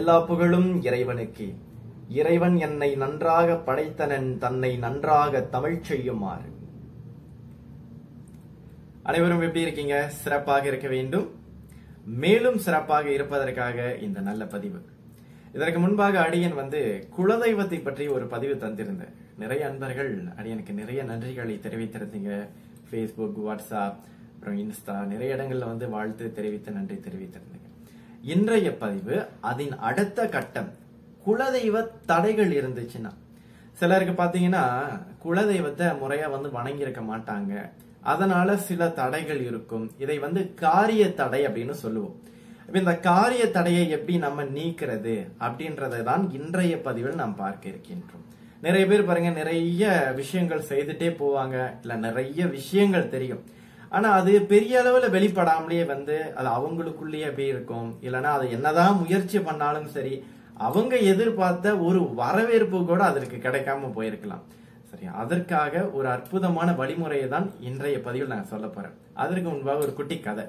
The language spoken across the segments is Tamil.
எல்லா புகழும் இறைவனுக்கு இறைவன் என்னை நன்றாக படைத்தனன் தன்னை நன்றாக தமிழ் செய்யுமாறு அனைவரும் எப்படி இருக்கீங்க சிறப்பாக இருக்க வேண்டும் மேலும் சிறப்பாக இருப்பதற்காக இந்த நல்ல பதிவு இதற்கு முன்பாக அடியன் வந்து குலதெய்வத்தை பற்றி ஒரு பதிவு தந்திருந்தேன் நிறைய அன்பர்கள் அடியனுக்கு நிறைய நன்றிகளை தெரிவித்திருந்தீங்க ஃபேஸ்புக் வாட்ஸ்அப் அப்புறம் இன்ஸ்டா நிறைய இடங்கள்ல வந்து வாழ்த்து தெரிவித்து நன்றி தெரிவித்திருந்தீங்க இன்றைய பதிவு அதன் அடுத்த கட்டம் குலதெய்வ தடைகள் இருந்துச்சுன்னா சிலருக்கு பாத்தீங்கன்னா குலதெய்வத்தை முறையா வந்து வணங்கி இருக்க மாட்டாங்க அதனால சில தடைகள் இருக்கும் இதை வந்து காரிய தடை அப்படின்னு சொல்லுவோம் இப்ப இந்த காரிய தடையை எப்படி நம்ம நீக்கிறது அப்படின்றதை தான் இன்றைய பதிவில் நாம் பார்க்க இருக்கின்றோம் நிறைய பேர் பாருங்க நிறைய விஷயங்கள் செய்துட்டே போவாங்க இல்ல நிறைய விஷயங்கள் தெரியும் ஆனா அது பெரிய அளவுல வெளிப்படாமலேயே வந்து அது அவங்களுக்குள்ளேயே அப்படியே இருக்கும் இல்லைன்னா அது என்னதான் முயற்சி பண்ணாலும் சரி அவங்க எதிர்பார்த்த ஒரு வரவேற்பு கூட அதற்கு கிடைக்காம போயிருக்கலாம் சரி அதற்காக ஒரு அற்புதமான வழிமுறையை தான் இன்றைய பதிவில் நான் சொல்ல போறேன் அதற்கு முன்பாக ஒரு குட்டி கதை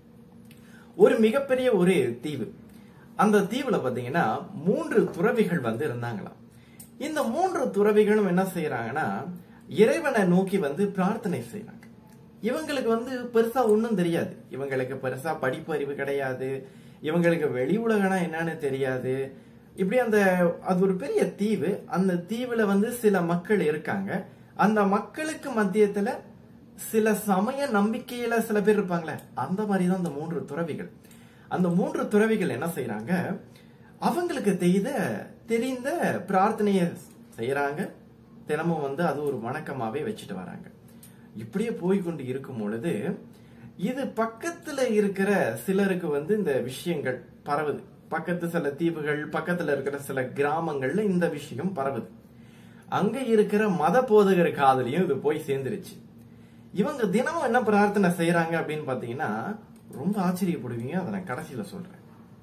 ஒரு மிகப்பெரிய ஒரு தீவு அந்த தீவுல பாத்தீங்கன்னா மூன்று துறவிகள் வந்து இருந்தாங்களாம் இந்த மூன்று துறவிகளும் என்ன செய்யறாங்கன்னா இறைவனை நோக்கி வந்து பிரார்த்தனை செய்யறாங்க இவங்களுக்கு வந்து பெருசா ஒன்றும் தெரியாது இவங்களுக்கு பெருசா படிப்பு அறிவு கிடையாது இவங்களுக்கு வெளி உலகனா என்னன்னு தெரியாது இப்படி அந்த அது ஒரு பெரிய தீவு அந்த தீவுல வந்து சில மக்கள் இருக்காங்க அந்த மக்களுக்கு மத்தியத்துல சில சமய நம்பிக்கையில சில பேர் இருப்பாங்களே அந்த மாதிரி தான் அந்த மூன்று துறவிகள் அந்த மூன்று துறவிகள் என்ன செய்யறாங்க அவங்களுக்கு தெரிந்த தெரிந்த பிரார்த்தனையை செய்யறாங்க தினமும் வந்து அது ஒரு வணக்கமாவே வச்சுட்டு வராங்க இப்படியே போய்கொண்டு இருக்கும் பொழுது இது பக்கத்துல இருக்கிற சிலருக்கு வந்து இந்த விஷயங்கள் பரவுது பக்கத்து சில தீவுகள் பக்கத்துல இருக்கிற சில கிராமங்கள்ல இந்த விஷயம் பரவுது அங்க இருக்கிற மத போதகர் காதலையும் இது போய் சேர்ந்துருச்சு இவங்க தினமும் என்ன பிரார்த்தனை செய்யறாங்க அப்படின்னு பாத்தீங்கன்னா ரொம்ப ஆச்சரியப்படுவீங்க அதை நான் கடைசியில சொல்றேன்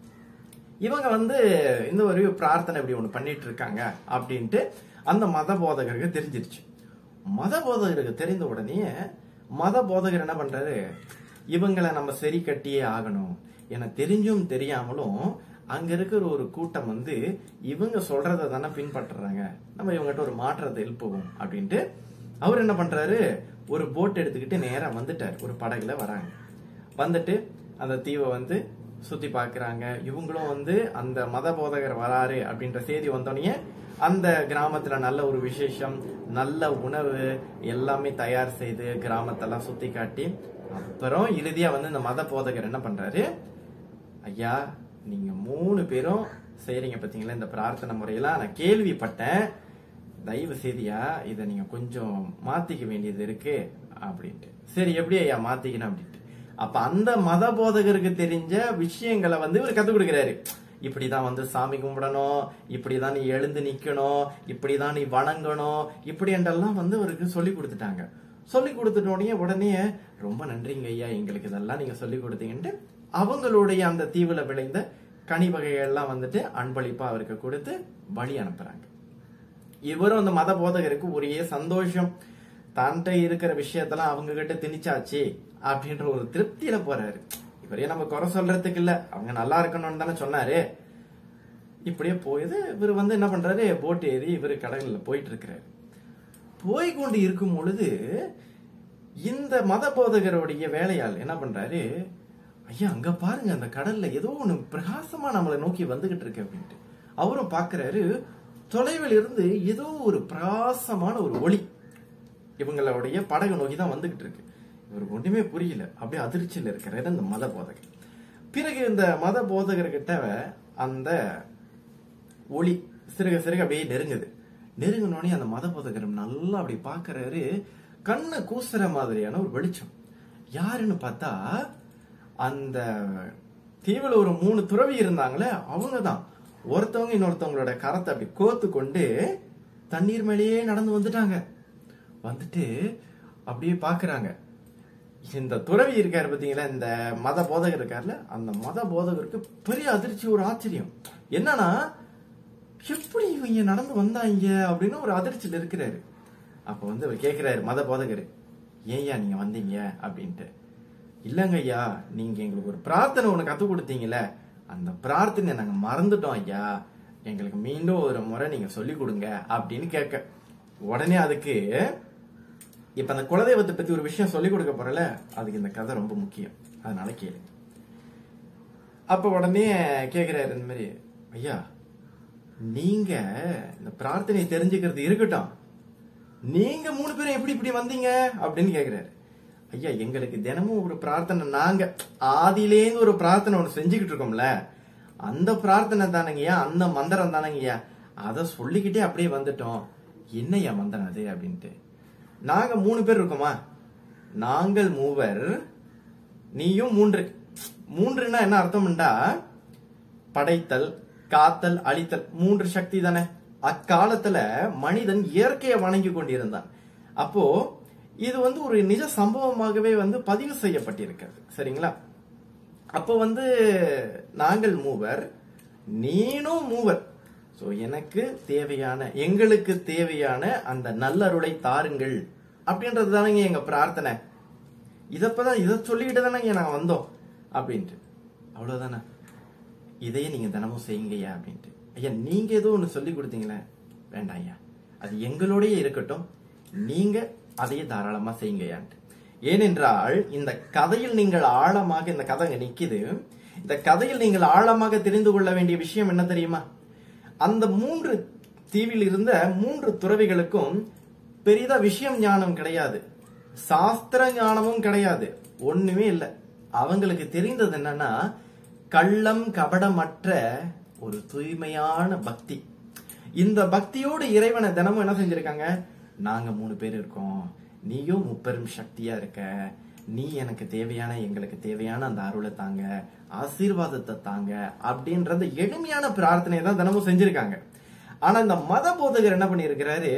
இவங்க வந்து இந்த ஒரு பிரார்த்தனை இப்படி ஒண்ணு பண்ணிட்டு இருக்காங்க அப்படின்ட்டு அந்த மத போதகருக்கு தெரிஞ்சிருச்சு மத போதகருக்கு தெரிந்த உடனே மத போதகர் என்ன பண்றாரு இவங்களை நம்ம சரி கட்டியே ஆகணும் என தெரிஞ்சும் தெரியாமலும் அங்க இருக்கிற ஒரு கூட்டம் வந்து இவங்க சொல்றதை தானே பின்பற்றுறாங்க நம்ம இவங்ககிட்ட ஒரு மாற்றத்தை எழுப்புவோம் அப்படின்ட்டு அவர் என்ன பண்றாரு ஒரு போட் எடுத்துக்கிட்டு நேரா வந்துட்டார் ஒரு படகுல வராங்க வந்துட்டு அந்த தீவை வந்து சுத்தி பாக்குறாங்க இவங்களும் வந்து அந்த மத போதகர் வராரு அப்படின்ற செய்தி வந்தோடனே அந்த கிராமத்துல நல்ல ஒரு விசேஷம் நல்ல உணவு எல்லாமே தயார் செய்து கிராமத்தெல்லாம் சுத்தி காட்டி அப்புறம் இறுதியா வந்து இந்த மத போதகர் என்ன பண்றாரு ஐயா நீங்க மூணு பேரும் செய்றீங்க பாத்தீங்களா இந்த பிரார்த்தனை முறையெல்லாம் நான் கேள்விப்பட்டேன் தயவு செய்தியா இதை நீங்க கொஞ்சம் மாத்திக்க வேண்டியது இருக்கு அப்படின்ட்டு சரி எப்படி ஐயா மாத்திக்கணும் அப்படின்ட்டு அப்ப அந்த மத போதகருக்கு தெரிஞ்ச விஷயங்களை வந்து இவர் கத்துக் கொடுக்கிறாரு இப்படிதான் வந்து சாமி கும்பிடணும் இப்படிதான் நீ எழுந்து நிக்கணும் இப்படிதான் நீ வணங்கணும் இப்படி என்றெல்லாம் வந்து அவருக்கு சொல்லி கொடுத்துட்டாங்க சொல்லி கொடுத்துட்டோடனே உடனே ரொம்ப நன்றிங்க ஐயா எங்களுக்கு இதெல்லாம் நீங்க சொல்லி கொடுத்தீங்கன்ட்டு அவங்களுடைய அந்த தீவுல விளைந்த கனி வகைகள்லாம் வந்துட்டு அன்பளிப்பா அவருக்கு கொடுத்து வழி அனுப்புறாங்க இவரும் அந்த மத போதகருக்கு ஒரே சந்தோஷம் தன்கிட்ட இருக்கிற விஷயத்தெல்லாம் அவங்க கிட்ட திணிச்சாச்சு அப்படின்ற ஒரு திருப்தியில போறாரு இவரே நம்ம குறை சொல்றதுக்கு இல்ல அவங்க நல்லா இருக்கணும்னு தானே சொன்னாரு இப்படியே போயுது இவர் வந்து என்ன பண்றாரு போட் ஏறி இவர் கடல்ல போயிட்டு இருக்கிறாரு போய் கொண்டு இருக்கும் பொழுது இந்த மத போதகருடைய வேலையால் என்ன பண்றாரு ஐயா அங்க பாருங்க அந்த கடல்ல ஏதோ ஒண்ணு பிரகாசமா நம்மளை நோக்கி வந்துகிட்டு இருக்கு அப்படின்ட்டு அவரும் பாக்குறாரு தொலைவில் இருந்து ஏதோ ஒரு பிரகாசமான ஒரு ஒளி இவங்களுடைய படகு நோக்கி தான் வந்துகிட்டு இருக்கு இவருக்கு ஒண்ணுமே புரியல அப்படியே அதிர்ச்சியில் இருக்கிறாரு அந்த மத போதகர் பிறகு இந்த மத போதகர்கிட்ட அந்த ஒளி சிறுக சிறுக அப்படியே நெருங்குது நெருங்கினோடனே அந்த மத போதகர் நல்லா அப்படி பாக்குறாரு கண்ணை கூசுற மாதிரியான ஒரு வெளிச்சம் யாருன்னு பார்த்தா அந்த தீவுல ஒரு மூணு துறவி இருந்தாங்களே அவங்க தான் ஒருத்தவங்க இன்னொருத்தவங்களோட கரத்தை அப்படி கோத்து கொண்டு தண்ணீர் மேலேயே நடந்து வந்துட்டாங்க வந்துட்டு அப்படியே பாக்குறாங்க இந்த துறவி இருக்காரு பாத்தீங்களா இந்த மத போதகர் இருக்காருல்ல அந்த மத போதகருக்கு பெரிய அதிர்ச்சி ஒரு ஆச்சரியம் என்னன்னா எப்படி இவங்க நடந்து வந்தாங்க அப்படின்னு ஒரு அதிர்ச்சியில் இருக்கிறாரு அப்ப வந்து அவர் கேட்கிறாரு மத போதகர் ஏன்யா நீங்க வந்தீங்க அப்படின்ட்டு இல்லங்க ஐயா நீங்க எங்களுக்கு ஒரு பிரார்த்தனை ஒண்ணு கத்து கொடுத்தீங்கல்ல அந்த பிரார்த்தனை நாங்க மறந்துட்டோம் ஐயா எங்களுக்கு மீண்டும் ஒரு முறை நீங்க சொல்லி கொடுங்க அப்படின்னு கேட்க உடனே அதுக்கு இப்ப அந்த குலதெய்வத்தை பத்தி ஒரு விஷயம் சொல்லி கொடுக்க போறல அதுக்கு இந்த கதை ரொம்ப முக்கியம் அதனால கேளு அப்ப உடனே கேக்குறாரு இந்த மாதிரி ஐயா நீங்க இந்த பிரார்த்தனை தெரிஞ்சுக்கிறது இருக்கட்டும் நீங்க மூணு பேரும் எப்படி இப்படி வந்தீங்க அப்படின்னு கேக்குறாரு ஐயா எங்களுக்கு தினமும் ஒரு பிரார்த்தனை நாங்க ஆதியிலேருந்து ஒரு பிரார்த்தனை ஒண்ணு செஞ்சுக்கிட்டு இருக்கோம்ல அந்த பிரார்த்தனை தானங்கய்யா அந்த மந்திரம் தானங்கய்யா அத சொல்லிக்கிட்டே அப்படியே வந்துட்டோம் என்னய்யா மந்திரம் அது அப்படின்ட்டு நாங்க மூணு பேர் இருக்கோமா நாங்கள் மூவர் நீயும் மூன்று மூன்றுன்னா என்ன அர்த்தம்டா படைத்தல் காத்தல் அழித்தல் மூன்று சக்தி தானே அக்காலத்துல மனிதன் இயற்கையை வணங்கி கொண்டிருந்தான் அப்போ இது வந்து ஒரு நிஜ சம்பவமாகவே வந்து பதிவு செய்யப்பட்டிருக்கிறது சரிங்களா அப்போ வந்து நாங்கள் மூவர் நீனும் மூவர் சோ எனக்கு தேவையான எங்களுக்கு தேவையான அந்த நல்லருளை தாருங்கள் அப்படின்றது தானங்க எங்க பிரார்த்தனை இதப்பதான் இதை சொல்லிக்கிட்டு தானங்க நாங்க வந்தோம் அப்படின்ட்டு அவ்வளவுதானே இதையே நீங்க தினமும் செய்யுங்கய்யா அப்படின்ட்டு ஐயா நீங்க ஏதோ ஒண்ணு சொல்லி கொடுத்தீங்களே வேண்டாம் ஐயா அது எங்களோடயே இருக்கட்டும் நீங்க அதையே தாராளமா செய்யுங்கய்யான்ட்டு ஏனென்றால் இந்த கதையில் நீங்கள் ஆழமாக இந்த கதை இங்க நிக்குது இந்த கதையில் நீங்கள் ஆழமாக தெரிந்து கொள்ள வேண்டிய விஷயம் என்ன தெரியுமா அந்த மூன்று தீவில் இருந்த மூன்று துறவிகளுக்கும் பெரிதா விஷயம் ஞானம் கிடையாது சாஸ்திர ஞானமும் கிடையாது ஒண்ணுமே இல்ல அவங்களுக்கு தெரிந்தது என்னன்னா கள்ளம் கபடமற்ற ஒரு தூய்மையான பக்தி இந்த பக்தியோடு இறைவனை தினமும் என்ன செஞ்சிருக்காங்க நாங்க மூணு பேர் இருக்கோம் நீயும் முப்பெரும் சக்தியா இருக்க நீ எனக்கு தேவையான எங்களுக்கு தேவையான அந்த அருளை தாங்க ஆசீர்வாதத்தை தாங்க அப்படின்றத எளிமையான பிரார்த்தனை தான் தினமும் செஞ்சிருக்காங்க ஆனா இந்த மத போதகர் என்ன பண்ணியிருக்கிறாரு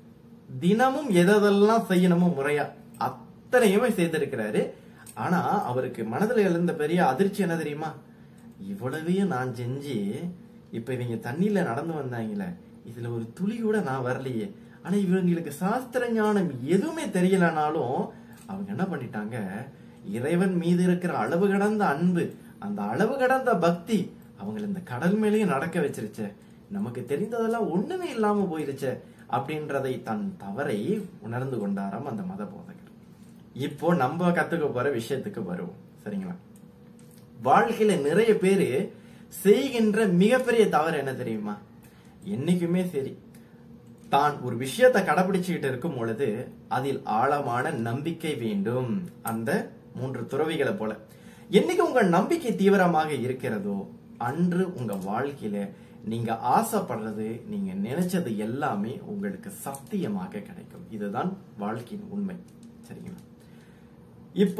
தினமும் எதெல்லாம் செய்யணுமோ முறையா அத்தனையுமே செய்திருக்கிறாரு ஆனா அவருக்கு மனதுல எழுந்த பெரிய அதிர்ச்சி என்ன தெரியுமா இவ்வளவையும் நான் செஞ்சு இப்ப இவங்க தண்ணியில நடந்து வந்தாங்களே இதுல ஒரு துளி கூட நான் வரலையே ஆனா இவங்களுக்கு சாஸ்திர ஞானம் எதுவுமே தெரியலனாலும் அவங்க என்ன பண்ணிட்டாங்க இறைவன் மீது இருக்கிற அளவு கடந்த அன்பு அந்த அளவு கடந்த பக்தி அவங்களை இந்த கடல் மேலேயே நடக்க வச்சிருச்சு நமக்கு தெரிந்ததெல்லாம் ஒண்ணுமே இல்லாம போயிருச்சு அப்படின்றதை தன் தவறை உணர்ந்து கொண்டாராம் அந்த மத போதகர் இப்போ நம்ம கத்துக்க போற விஷயத்துக்கு வருவோம் சரிங்களா வாழ்க்கையில நிறைய பேரு செய்கின்ற மிகப்பெரிய தவறு என்ன தெரியுமா என்னைக்குமே சரி தான் ஒரு விஷயத்தை கடைபிடிச்சுக்கிட்டு இருக்கும் பொழுது அதில் ஆழமான நம்பிக்கை வேண்டும் அந்த மூன்று துறவிகளை போல என்னைக்கு உங்க நம்பிக்கை தீவிரமாக இருக்கிறதோ அன்று உங்க வாழ்க்கையில நீங்க ஆசைப்படுறது நீங்க நினைச்சது எல்லாமே உங்களுக்கு சத்தியமாக கிடைக்கும் இதுதான் வாழ்க்கையின் உண்மை சரிங்களா இப்போ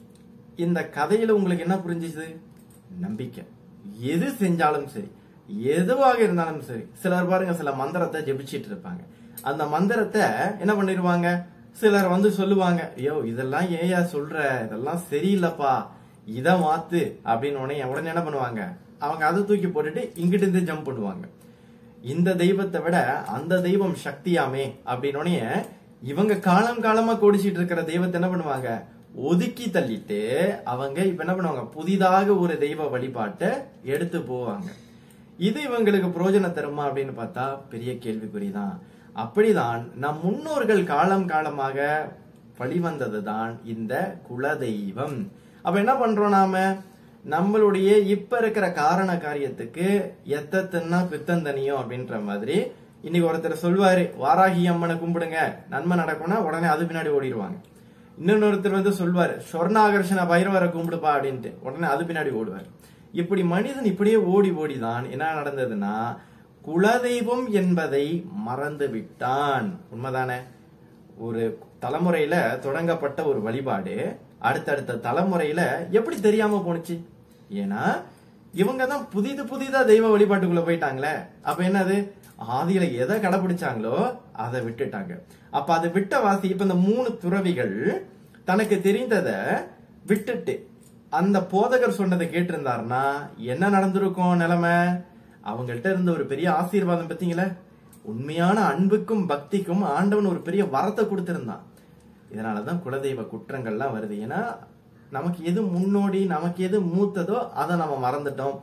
இந்த கதையில உங்களுக்கு என்ன புரிஞ்சுது நம்பிக்கை எது செஞ்சாலும் சரி எதுவாக இருந்தாலும் சரி சிலர் பாருங்க சில மந்திரத்தை ஜெபிச்சிட்டு இருப்பாங்க அந்த மந்திரத்தை என்ன பண்ணிருவாங்க சிலர் வந்து சொல்லுவாங்க ஐயோ இதெல்லாம் ஏயா சொல்ற இதெல்லாம் சரியில்லப்பா இத மாத்து அப்படின்னு உடனே உடனே என்ன பண்ணுவாங்க அவங்க அதை தூக்கி போட்டுட்டு இங்கிட்டு இருந்து ஜம்ப் பண்ணுவாங்க இந்த தெய்வத்தை விட அந்த தெய்வம் சக்தியாமே அப்படின்னு உடனே இவங்க காலம் காலமா கோடிச்சிட்டு இருக்கிற தெய்வத்தை என்ன பண்ணுவாங்க ஒதுக்கி தள்ளிட்டு அவங்க இப்ப என்ன பண்ணுவாங்க புதிதாக ஒரு தெய்வ வழிபாட்டை எடுத்து போவாங்க இது இவங்களுக்கு பிரயோஜனம் தருமா அப்படின்னு பார்த்தா பெரிய கேள்விக்குறிதான் அப்படிதான் நம் முன்னோர்கள் காலம் காலமாக வழிவந்ததுதான் இந்த குலதெய்வம் அப்ப என்ன பண்றோம் நாம நம்மளுடைய இப்ப இருக்கிற காரண காரியத்துக்கு எத்தத்துன்னா பித்தந்தனியும் அப்படின்ற மாதிரி இன்னைக்கு ஒருத்தர் சொல்வாரு வாராகி அம்மனை கும்பிடுங்க நன்மை நடக்கும்னா உடனே அது பின்னாடி ஓடிடுவாங்க இன்னொருத்தர் வந்து சொல்வாரு சொர்ணாகர்ஷண பைரவரை கும்பிடுப்பா அப்படின்ட்டு உடனே அது பின்னாடி ஓடுவார் இப்படி மனிதன் இப்படியே ஓடி ஓடிதான் என்ன நடந்ததுன்னா குலதெய்வம் என்பதை மறந்து விட்டான் உண்மைதானே ஒரு தலைமுறையில தொடங்கப்பட்ட ஒரு வழிபாடு அடுத்தடுத்த தலைமுறையில எப்படி தெரியாம போனுச்சு ஏன்னா இவங்க தான் புதிது புதிதா தெய்வ வழிபாட்டுக்குள்ள போயிட்டாங்களே அப்ப என்னது ஆதியில எதை கடைபிடிச்சாங்களோ அதை விட்டுட்டாங்க அப்ப அதை விட்ட வாசி இப்ப இந்த மூணு துறவிகள் தனக்கு தெரிந்தத விட்டுட்டு அந்த போதகர் சொன்னதை கேட்டிருந்தாருன்னா என்ன நடந்திருக்கும் நிலைமை அவங்கள்ட்ட இருந்த ஒரு பெரிய ஆசீர்வாதம் பத்தீங்களா உண்மையான அன்புக்கும் பக்திக்கும் ஆண்டவன் ஒரு பெரிய வரத்தை கொடுத்திருந்தான் இதனாலதான் குலதெய்வ குற்றங்கள்லாம் வருது ஏன்னா நமக்கு எது முன்னோடி நமக்கு எது மூத்ததோ அதை நம்ம மறந்துட்டோம்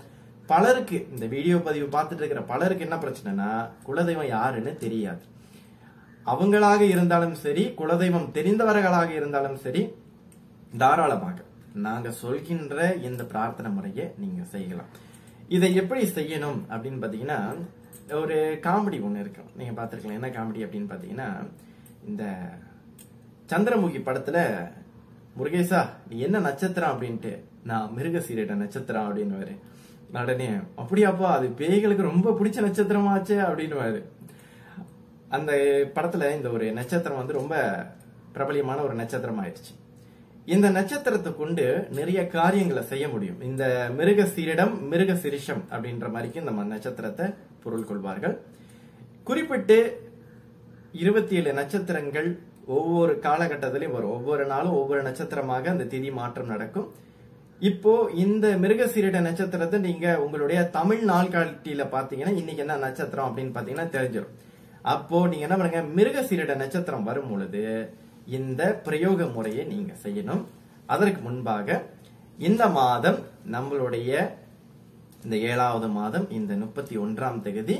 பலருக்கு இந்த வீடியோ பதிவு பார்த்துட்டு இருக்கிற பலருக்கு என்ன பிரச்சனைனா குலதெய்வம் யாருன்னு தெரியாது அவங்களாக இருந்தாலும் சரி குலதெய்வம் தெரிந்தவர்களாக இருந்தாலும் சரி தாராளமாக நாங்க சொல்கின்ற இந்த பிரார்த்தனை முறையை நீங்க செய்யலாம் இதை எப்படி செய்யணும் அப்படின்னு பாத்தீங்கன்னா ஒரு காமெடி ஒண்ணு இருக்கு நீங்க பார்த்திருக்கலாம் என்ன காமெடி அப்படின்னு பாத்தீங்கன்னா இந்த சந்திரமுகி படத்துல முருகேசா நீ என்ன நட்சத்திரம் அப்படின்ட்டு நான் மிருக சீரட நட்சத்திரம் அப்படின்னு உடனே அப்படியாப்பா அது பேய்களுக்கு ரொம்ப பிடிச்ச நட்சத்திரமாச்சே அப்படின்னு அந்த படத்துல இந்த ஒரு நட்சத்திரம் வந்து ரொம்ப பிரபலியமான ஒரு நட்சத்திரம் ஆயிடுச்சு இந்த நட்சத்திரத்தை கொண்டு நிறைய காரியங்களை செய்ய முடியும் இந்த மிருக சீரிடம் மிருக சிரிஷம் அப்படின்ற மாதிரிக்கு இந்த நட்சத்திரத்தை பொருள் கொள்வார்கள் குறிப்பிட்டு இருபத்தி ஏழு நட்சத்திரங்கள் ஒவ்வொரு காலகட்டத்திலையும் வரும் ஒவ்வொரு நாளும் ஒவ்வொரு நட்சத்திரமாக அந்த திதி மாற்றம் நடக்கும் இப்போ இந்த மிருகசீரிட நட்சத்திரத்தை நீங்க உங்களுடைய தமிழ் நாள்காட்டியில பாத்தீங்கன்னா இன்னைக்கு என்ன நட்சத்திரம் அப்படின்னு பாத்தீங்கன்னா தெரிஞ்சிடும் அப்போ நீங்க என்ன பண்ணுங்க மிருகசீரிட நட்சத்திரம் வரும் பொழுது இந்த பிரயோக முறையை நீங்க செய்யணும் அதற்கு முன்பாக இந்த மாதம் நம்மளுடைய இந்த ஏழாவது மாதம் இந்த முப்பத்தி ஒன்றாம் தேதி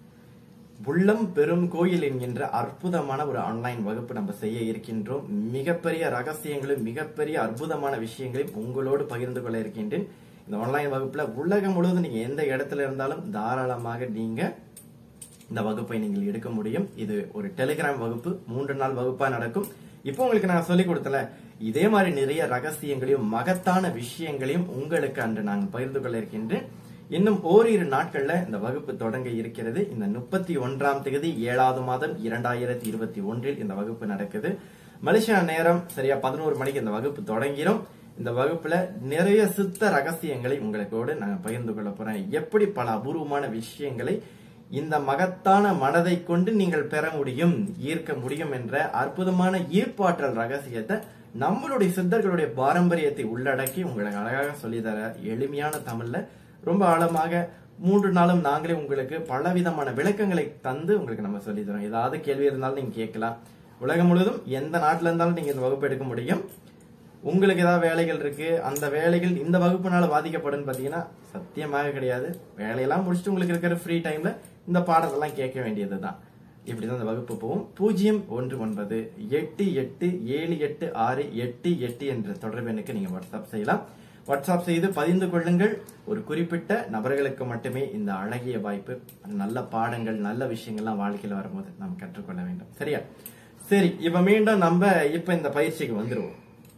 உள்ளம் பெரும் கோயில் என்கின்ற அற்புதமான ஒரு ஆன்லைன் வகுப்பு நம்ம செய்ய இருக்கின்றோம் மிகப்பெரிய ரகசியங்களும் மிகப்பெரிய அற்புதமான விஷயங்களையும் உங்களோடு பகிர்ந்து கொள்ள இருக்கின்றேன் இந்த ஆன்லைன் வகுப்புல உலகம் முழுவதும் நீங்க எந்த இடத்துல இருந்தாலும் தாராளமாக நீங்க இந்த வகுப்பை நீங்கள் எடுக்க முடியும் இது ஒரு டெலிகிராம் வகுப்பு மூன்று நாள் வகுப்பா நடக்கும் இப்போ உங்களுக்கு நான் சொல்லிக் கொடுத்தல இதே மாதிரி நிறைய ரகசியங்களையும் மகத்தான விஷயங்களையும் உங்களுக்கு அன்று நான் பகிர்ந்து கொள்ள இருக்கின்றேன் இன்னும் ஓரிரு நாட்கள்ல இந்த வகுப்பு தொடங்க இருக்கிறது இந்த முப்பத்தி ஒன்றாம் தேதி ஏழாவது மாதம் இரண்டாயிரத்தி இருபத்தி ஒன்றில் இந்த வகுப்பு நடக்குது மலேசியா நேரம் சரியா பதினோரு மணிக்கு இந்த வகுப்பு தொடங்கிரும் இந்த வகுப்புல நிறைய சித்த ரகசியங்களை உங்களுக்கோடு நான் பகிர்ந்து கொள்ள போறேன் எப்படி பல அபூர்வமான விஷயங்களை இந்த மகத்தான மனதை கொண்டு நீங்கள் பெற முடியும் ஈர்க்க முடியும் என்ற அற்புதமான ஈர்ப்பாற்றல் ரகசியத்தை நம்மளுடைய சித்தர்களுடைய பாரம்பரியத்தை உள்ளடக்கி உங்களுக்கு அழகாக சொல்லித்தர எளிமையான தமிழ்ல ரொம்ப ஆழமாக மூன்று நாளும் நாங்களே உங்களுக்கு பலவிதமான விளக்கங்களை தந்து உங்களுக்கு நம்ம சொல்லி தரோம் ஏதாவது கேள்வி இருந்தாலும் நீங்க கேட்கலாம் உலகம் முழுவதும் எந்த நாட்டுல இருந்தாலும் நீங்க இந்த வகுப்பு எடுக்க முடியும் உங்களுக்கு ஏதாவது வேலைகள் இருக்கு அந்த வேலைகள் இந்த வகுப்புனால பாதிக்கப்படும் பாத்தீங்கன்னா சத்தியமாக கிடையாது வேலையெல்லாம் முடிச்சுட்டு உங்களுக்கு இருக்கிற ஃப்ரீ டைம்ல இந்த பாடத்தெல்லாம் கேட்க வேண்டியதுதான் இப்படிதான் இந்த வகுப்பு போகும் பூஜ்ஜியம் ஒன்று ஒன்பது எட்டு எட்டு ஏழு எட்டு ஆறு எட்டு எட்டு என்ற தொடர்பு எண்ணுக்கு நீங்க வாட்ஸ்அப் செய்யலாம் வாட்ஸ்அப் செய்து பதிந்து கொள்ளுங்கள் ஒரு குறிப்பிட்ட நபர்களுக்கு மட்டுமே இந்த அழகிய வாய்ப்பு நல்ல பாடங்கள் நல்ல விஷயங்கள்லாம் வாழ்க்கையில் வரும்போது நாம் கற்றுக்கொள்ள வேண்டும் சரியா சரி இப்ப மீண்டும் நம்ம இப்ப இந்த பயிற்சிக்கு வந்துருவோம்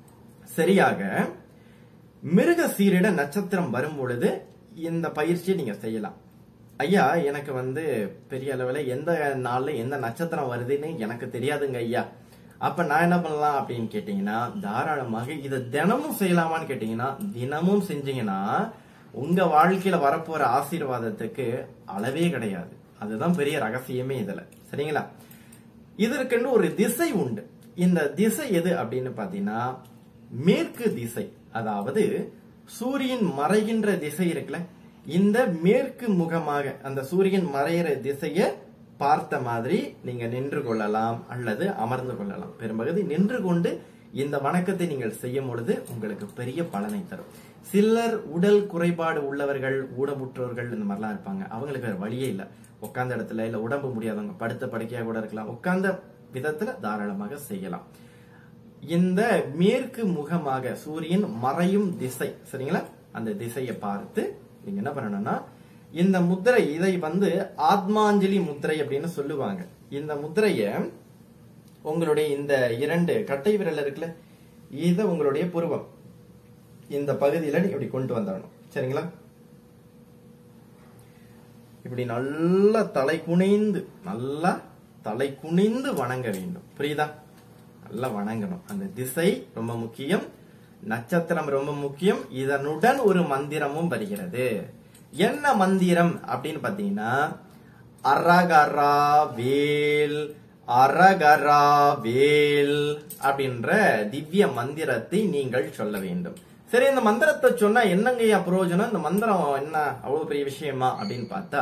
சரியாக மிருக சீரிட நட்சத்திரம் வரும் பொழுது இந்த பயிற்சியை நீங்க செய்யலாம் ஐயா எனக்கு வந்து பெரிய அளவுல எந்த நாள்ல எந்த நட்சத்திரம் வருதுன்னு எனக்கு தெரியாதுங்க ஐயா அப்ப நான் என்ன பண்ணலாம் அப்படின்னு கேட்டீங்கன்னா தாராளமாக இதை தினமும் செய்யலாமான்னு கேட்டீங்கன்னா தினமும் செஞ்சீங்கன்னா உங்க வாழ்க்கையில வரப்போற ஆசீர்வாதத்துக்கு அளவே கிடையாது அதுதான் பெரிய ரகசியமே இதுல சரிங்களா இதற்கென்று ஒரு திசை உண்டு இந்த திசை எது அப்படின்னு பாத்தீங்கன்னா மேற்கு திசை அதாவது சூரியன் மறைகின்ற திசை இருக்குல்ல இந்த மேற்கு முகமாக அந்த சூரியன் மறைகிற திசையை பார்த்த மாதிரி நீங்க நின்று கொள்ளலாம் அல்லது அமர்ந்து கொள்ளலாம் பெரும்பகுதி நின்று கொண்டு இந்த வணக்கத்தை நீங்கள் செய்யும் பொழுது உங்களுக்கு பெரிய பலனை தரும் சிலர் உடல் குறைபாடு உள்ளவர்கள் ஊனமுற்றோர்கள் இந்த மாதிரிலாம் இருப்பாங்க அவங்களுக்கு வேற வழியே இல்ல உட்கார்ந்த இடத்துல இல்ல உடம்பு முடியாதவங்க படுத்த படுக்கையா கூட இருக்கலாம் உட்கார்ந்த விதத்துல தாராளமாக செய்யலாம் இந்த மேற்கு முகமாக சூரியன் மறையும் திசை சரிங்களா அந்த திசையை பார்த்து நீங்க என்ன பண்ணணும்னா இந்த முத்திரை இதை வந்து ஆத்மாஞ்சலி முத்திரை அப்படின்னு சொல்லுவாங்க இந்த முத்திரைய உங்களுடைய இந்த இரண்டு கட்டை விரல் இருக்குல்ல இத உங்களுடைய புருவம் இந்த பகுதியில நீங்க இப்படி கொண்டு வந்துடணும் சரிங்களா இப்படி நல்லா தலை குனிந்து நல்லா தலை குனிந்து வணங்க வேண்டும் புரியுதா நல்லா வணங்கணும் அந்த திசை ரொம்ப முக்கியம் நட்சத்திரம் ரொம்ப முக்கியம் இதனுடன் ஒரு மந்திரமும் வருகிறது என்ன மந்திரம் அப்படின்னு பாத்தீங்கன்னா அரகரா வேல் அரகரா வேல் அப்படின்ற திவ்ய மந்திரத்தை நீங்கள் சொல்ல வேண்டும் சரி இந்த மந்திரத்தை சொன்னா என்னங்கய்யா பிரயோஜனம் இந்த மந்திரம் என்ன அவ்வளவு பெரிய விஷயமா அப்படின்னு பார்த்தா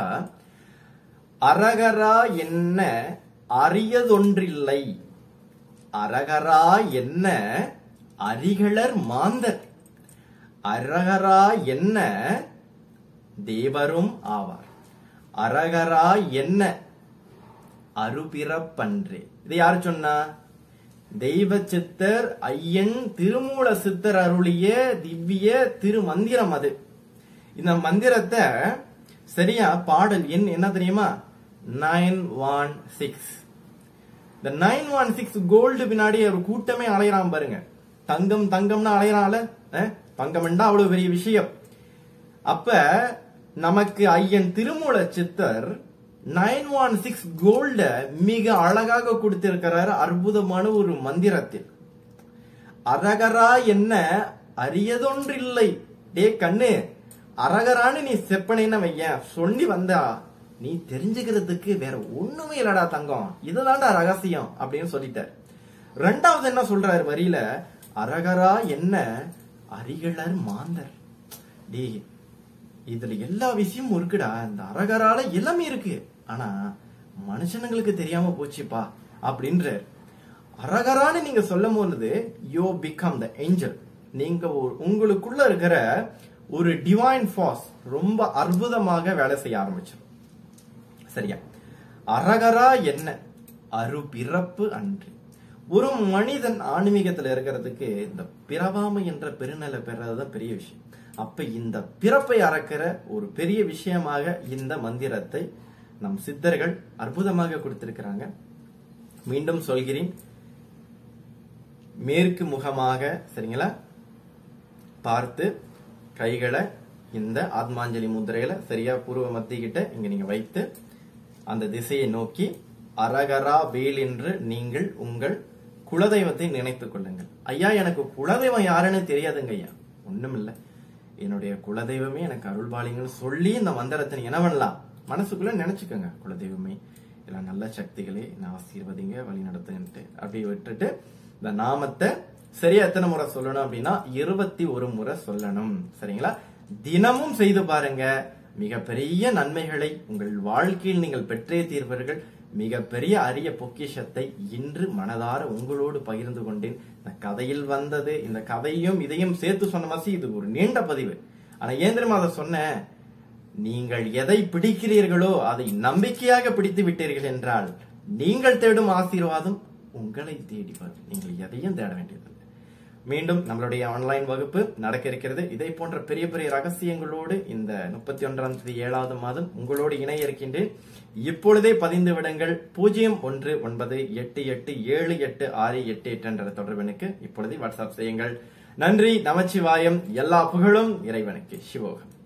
அரகரா என்ன அரியதொன்றில்லை அரகரா என்ன அரிகளர் மாந்தர் அரகரா என்ன தேவரும் ஆவார் அரகரா என்ன அருபிறப்பன்றே இது யார் சொன்னா தெய்வ சித்தர் ஐயன் திருமூல சித்தர் அருளிய திவ்ய திருமந்திரம் அது இந்த மந்திரத்தை சரியா பாடல் எண் என்ன தெரியுமா நைன் ஒன் சிக்ஸ் இந்த நைன் ஒன் சிக்ஸ் கோல்டு பின்னாடி ஒரு கூட்டமே அலையறான் பாருங்க தங்கம் தங்கம்னு அலையறான்ல அஹ், தங்கம்னா அவ்வளவு பெரிய விஷயம் அப்ப நமக்கு ஐயன் திருமூல சித்தர் நைன் ஒன் சிக்ஸ் கோல்ட மிக அழகாக கொடுத்திருக்கிறார் அற்புதமான ஒரு மந்திரத்தில் அரகரா என்ன அரியதொன்றில்லை டே கண்ணு அரகரான்னு நீ செப்பனைன்னு வையன் சொல்லி வந்தா நீ தெரிஞ்சுக்கிறதுக்கு வேற ஒண்ணுமே இல்லடா தங்கம் இதுதான்டா ரகசியம் அப்படின்னு சொல்லிட்டார் ரெண்டாவது என்ன சொல்றாரு வரியில அரகரா என்ன அரிகளர் மாந்தர் டேய் இதுல எல்லா விஷயமும் இருக்குடா இந்த அரகரால எல்லாமே இருக்கு ஆனா மனுஷனுங்களுக்கு தெரியாம போச்சுப்பா அப்படின்றார் அரகரான்னு நீங்க சொல்லும் பொழுது யோ பிகம் த ஏஞ்சல் நீங்க ஒரு- உங்களுக்குள்ள இருக்கிற ஒரு டிவைன் ஃபாஸ் ரொம்ப அற்புதமாக வேலை செய்ய ஆரம்பிச்சிடும் சரியா அரகரா என்ன அரு பிறப்பு அன்று ஒரு மனிதன் ஆன்மீகத்துல இருக்கிறதுக்கு இந்த பிறவாமை என்ற பெருநிலை பெறதுதான் பெரிய விஷயம் அப்ப இந்த பிறப்பை அறக்கிற ஒரு பெரிய விஷயமாக இந்த மந்திரத்தை நம் சித்தர்கள் அற்புதமாக கொடுத்திருக்கிறாங்க மீண்டும் சொல்கிறேன் மேற்கு முகமாக சரிங்களா பார்த்து கைகளை இந்த ஆத்மாஞ்சலி முத்திரையில சரியா பூர்வ மத்திக்கிட்ட இங்க நீங்க வைத்து அந்த திசையை நோக்கி அரகரா வேல் என்று நீங்கள் உங்கள் குலதெய்வத்தை நினைத்துக் கொள்ளுங்கள் ஐயா எனக்கு குலதெய்வம் யாருன்னு தெரியாதுங்க ஐயா ஒண்ணுமில்ல என்னுடைய குலதெய்வமே எனக்கு அருள்பாலிங்கன்னு சொல்லி இந்த மந்திரத்தை நீங்க என்ன பண்ணலாம் மனசுக்குள்ள நினைச்சுக்கோங்க குலதெய்வமே எல்லாம் நல்ல சக்திகளே நான் ஆசீர்வதிங்க வழி நடத்துங்கன்ட்டு அப்படி விட்டுட்டு இந்த நாமத்தை சரியா எத்தனை முறை சொல்லணும் அப்படின்னா இருபத்தி ஒரு முறை சொல்லணும் சரிங்களா தினமும் செய்து பாருங்க மிகப்பெரிய நன்மைகளை உங்கள் வாழ்க்கையில் நீங்கள் பெற்றே தீர்வீர்கள் மிகப்பெரிய அரிய பொக்கிஷத்தை இன்று மனதார உங்களோடு பகிர்ந்து கொண்டேன் இந்த கதையில் வந்தது இந்த கதையும் இதையும் சேர்த்து சொன்ன மாதிரி இது ஒரு நீண்ட பதிவு ஆனா ஏன் தெரியுமா அதை சொன்னேன் நீங்கள் எதை பிடிக்கிறீர்களோ அதை நம்பிக்கையாக பிடித்து விட்டீர்கள் என்றால் நீங்கள் தேடும் ஆசீர்வாதம் உங்களை தேடி வரும் நீங்கள் எதையும் தேட வேண்டியதில்லை மீண்டும் நம்மளுடைய ஆன்லைன் வகுப்பு நடக்க இருக்கிறது இதை போன்ற பெரிய பெரிய ரகசியங்களோடு இந்த முப்பத்தி ஒன்றாம் தேதி ஏழாவது மாதம் உங்களோடு இணைய இருக்கின்றேன் இப்பொழுதே பதிந்து விடுங்கள் பூஜ்ஜியம் ஒன்று ஒன்பது எட்டு எட்டு ஏழு எட்டு ஆறு எட்டு எட்டு என்ற தொடர்பெனுக்கு இப்பொழுதே வாட்ஸ்அப் செய்யுங்கள் நன்றி நமச்சிவாயம் எல்லா புகழும் இறைவனுக்கு சிவோகம்